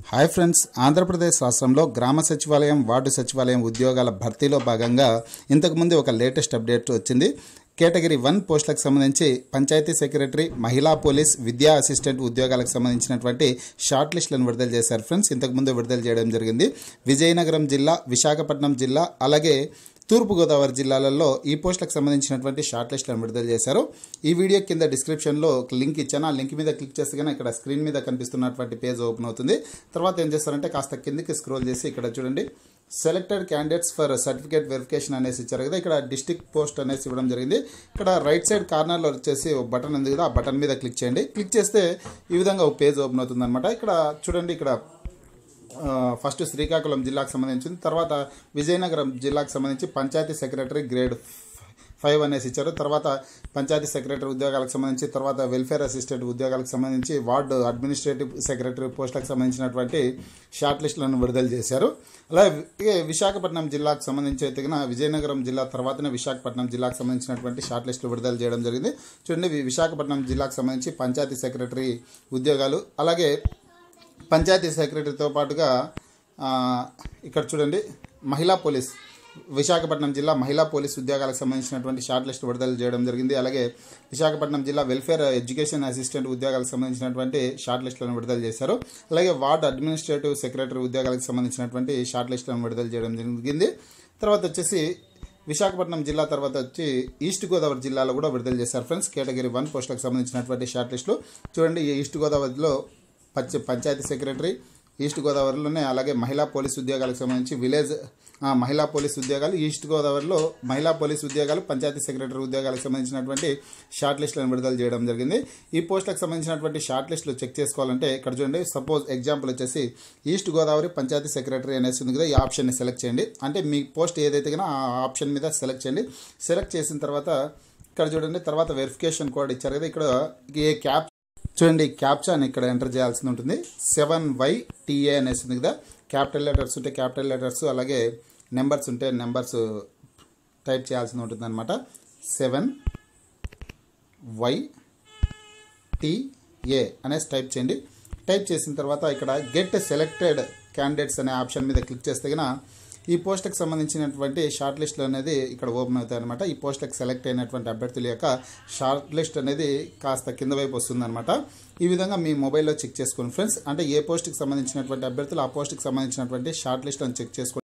hi friends Andhra Pradesh రాష్ట్రంలో గ్రామ సచివాలయం వార్డు సచివాలయం ఉద్యోగాల భర్తీలో భాగంగా ఇంతకుముందు ఒక లేటెస్ట్ అప్డేట్ వచ్చింది కేటగిరీ వన్ పోస్టులకు సంబంధించి పంచాయతీ సెక్రటరీ మహిళా పోలీస్ విద్యా అసిస్టెంట్ ఉద్యోగాలకు సంబంధించినటువంటి షార్ట్ లిస్టులను విడుదల చేశారు ఫ్రెండ్స్ ఇంతకుముందు విడుదల చేయడం జరిగింది విజయనగరం జిల్లా విశాఖపట్నం జిల్లా అలాగే తూర్పుగోదావరి జిల్లాలలో ఈ పోస్టులకు సంబంధించినటువంటి షార్ట్ లిస్టులను విడుదల చేశారు ఈ వీడియో కింద డిస్క్రిప్షన్లో ఒక లింక్ ఇచ్చాను ఆ లింక్ మీద క్లిక్ చేస్తే కానీ ఇక్కడ స్క్రీన్ మీద కనిపిస్తున్నటువంటి పేజ్ ఓపెన్ అవుతుంది తర్వాత ఏం చేస్తారంటే కాస్త కిందికి స్క్రోల్ చేసి ఇక్కడ చూడండి selected candidates for certificate verification అనేసి ఇచ్చారు కదా ఇక్కడ డిస్టిక్ పోస్ట్ అనేసి ఇవ్వడం జరిగింది ఇక్కడ రైట్ సైడ్ కార్నర్లో వచ్చేసి ఒక బటన్ ఉంది కదా ఆ బటన్ మీద క్లిక్ చేయండి క్లిక్ చేస్తే ఈ విధంగా ఒక పేజ్ ఓపెన్ అవుతుంది అనమాట ఇక్కడ చూడండి ఇక్కడ ఆ, ఫస్ట్ శ్రీకాకుళం జిల్లాకు సంబంధించింది తర్వాత విజయనగరం జిల్లాకు సంబంధించి పంచాయతీ సెక్రటరీ గ్రేడ్ ఫైవ్ అనేసి ఇచ్చారు తర్వాత పంచాయతీ సెక్రటరీ ఉద్యోగాలకు సంబంధించి తర్వాత వెల్ఫేర్ అసిస్టెంట్ ఉద్యోగాలకు సంబంధించి వార్డు అడ్మినిస్ట్రేటివ్ సెక్రటరీ పోస్టులకు సంబంధించినటువంటి షార్ట్ లిస్టులను విడుదల చేశారు అలాగే విశాఖపట్నం జిల్లాకు సంబంధించి అయితే కనుక విజయనగరం జిల్లా తర్వాతనే విశాఖపట్నం జిల్లాకు సంబంధించినటువంటి షార్ట్ లిస్టులు విడుదల చేయడం జరిగింది చూడండి వి- విశాఖపట్నం జిల్లాకు సంబంధించి పంచాయతీ సెక్రటరీ ఉద్యోగాలు అలాగే పంచాయతీ సెక్రటరీతో పాటుగా ఆ, ఇక్కడ చూడండి మహిళా పోలీస్ విశాఖపట్నం జిల్లా మహిళా పోలీస్ ఉద్యోగాలకు సంబంధించినటువంటి షార్ట్ లిస్ట్ విడుదల చేయడం జరిగింది అలాగే విశాఖపట్నం జిల్లా వెల్ఫేర్ ఎడ్యుకేషన్ అసిస్టెంట్ ఉద్యోగాలకు సంబంధించినటువంటి షార్ట్ లిస్టులను విడుదల చేశారు అలాగే వార్డ్ అడ్మినిస్ట్రేటివ్ సెక్రటరీ ఉద్యోగాలకు సంబంధించినటువంటి షార్ట్ లిస్టులను విడుదల చేయడం జరిగింది తర్వాత వచ్చేసి విశాఖపట్నం జిల్లా తర్వాత వచ్చి ఈస్ట్ గోదావరి జిల్లాలో కూడా విడుదల చేశారు ఫ్రెండ్స్ కేటగిరీ వన్ పోస్టులకు సంబంధించినటువంటి షార్ట్ లిస్టులు చూడండి ఈ ఈస్ట్ గోదావరిలో పంచ పంచాయతీ సెక్రటరీ ఈస్ట్ గోదావరిలోనే అలాగే మహిళా పోలీస్ ఉద్యోగాలకు సంబంధించి విలేజ్ ఆ, మహిళా పోలీస్ ఉద్యోగాలు ఈస్ట్ గోదావరిలో మహిళా పోలీస్ ఉద్యోగాలు పంచాయతీ సెక్రటరీ ఉద్యోగాలకు సంబంధించినటువంటి షార్ట్ లిస్టులను విడుదల చేయడం జరిగింది ఈ పోస్టులకు సంబంధించినటువంటి షార్ట్ లిస్టులు చెక్ చేసుకోవాలంటే ఇక్కడ చూడండి సపోజ్ ఎగ్జాంపుల్ వచ్చేసి ఈస్ట్ గోదావరి పంచాయతీ సెక్రటరీ అనేసి ఉంది కదా ఈ ఆప్షన్ని సెలెక్ట్ చేయండి అంటే మీ పోస్ట్ ఏదైతే కన్నా ఆ ఆప్షన్ మీద సెలెక్ట్ చేయండి సెలెక్ట్ చేసిన తర్వాత ఇక్కడ చూడండి తర్వాత వెరిఫికేషన్ కోడ్ ఇచ్చారు కదా ఇక్కడ ఏ క్యాప్ చూడండి క్యాప్చాని ఇక్కడ ఎంటర్ చేయాల్సి ఉంటుంది సెవెన్ వై టీఏ అనేసి ఉంది కదా క్యాపిటల్ లెటర్స్ ఉంటే క్యాపిటల్ లెటర్స్ అలాగే నెంబర్స్ ఉంటే నెంబర్స్ టైప్ చేయాల్సి ఉంటుంది అనమాట సెవెన్ వై టీఏ అనేసి టైప్ చేయండి టైప్ చేసిన తర్వాత ఇక్కడ గెట్ సెలెక్టెడ్ క్యాండిడేట్స్ అనే ఆప్షన్ మీద క్లిక్ చేస్తే కనుక ఈ పోస్ట్కి సంబంధించినటువంటి షార్ట్ లిస్టులు అనేది ఇక్కడ ఓపెన్ అవుతాయి అనమాట ఈ పోస్ట్కి సెలెక్ట్ అయినటువంటి అభ్యర్థుల యొక్క షార్ట్ లిస్ట్ అనేది కాస్త కింద వైపు వస్తుందన్నమాట ఈ విధంగా మీ మొబైల్లో చెక్ చేసుకోండి ఫ్రెండ్స్ అంటే ఏ పోస్ట్కి సంబంధించినటువంటి అభ్యర్థులు ఆ పోస్ట్కి సంబంధించినటువంటి షార్ట్ లిస్ట్లను చెక్ చేసుకోండి